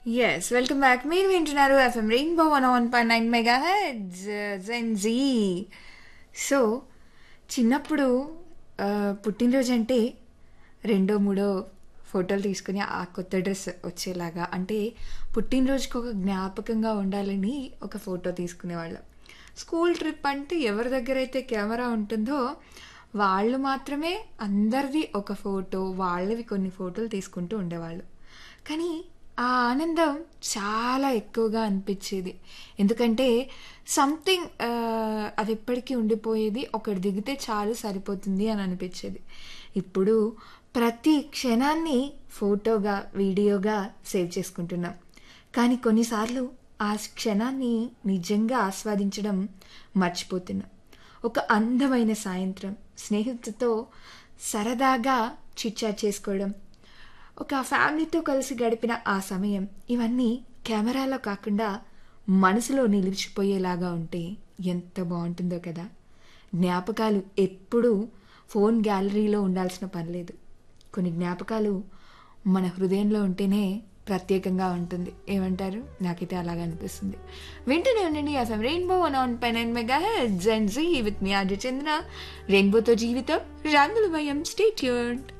yes welcome back మీరు వింటున్నారు FM Rainbow one one point nine mega heads Gen Z so చిన్నప్పుడు ఆ, పుట్టినరోజు అంటే రెండో మూడో ఫోటోలు తీసుకుని ఆ కొత్త డ్రెస్ వచ్చేలాగా అంటే పుట్టినరోజుకి ఒక జ్ఞాపకంగా ఉండాలని ఒక ఫోటో తీసుకునేవాళ్ళం స్కూల్ ట్రిప్ అంటే ఎవరి దగ్గర అయితే కెమెరా ఉంటుందో వాళ్ళు మాత్రమే అందరిది ఒక ఫోటో వాళ్ళవి కొన్ని ఫోటోలు తీసుకుంటూ ఉండేవాళ్ళు కానీ ఆ ఆనందం చాలా ఎక్కువగా అనిపించేది ఎందుకంటే సంథింగ్ అది ఎప్పటికీ ఉండిపోయేది ఒకటి దిగితే చాలు సరిపోతుంది అని అనిపించేది ఇప్పుడు ప్రతి క్షణాన్ని ఫోటోగా వీడియోగా సేవ్ చేసుకుంటున్నాం కానీ కొన్నిసార్లు ఆ క్షణాన్ని నిజంగా ఆస్వాదించడం మర్చిపోతున్నాం ఒక అందమైన సాయంత్రం స్నేహితులతో సరదాగా చిట్చాట్ చేసుకోవడం ఒక ఫ్యామిలీతో కలిసి గడిపిన ఆ సమయం ఇవన్నీ కెమెరాలో కాకుండా మనసులో నిలిచిపోయేలాగా ఉంటే ఎంత బాగుంటుందో కదా జ్ఞాపకాలు ఎప్పుడూ ఫోన్ గ్యాలరీలో ఉండాల్సిన పని లేదు కొన్ని జ్ఞాపకాలు మన హృదయంలో ఉంటేనే ప్రత్యేకంగా ఉంటుంది ఏమంటారు నాకైతే అలాగ అనిపిస్తుంది వింటూనే ఉండండి FM Rainbow one on pie nine mega Gen Z with మీ ఆర్జ చంద్ర రెయిన్బోతో జీవితం రంగుల భయం స్టే ట్యూన్డ్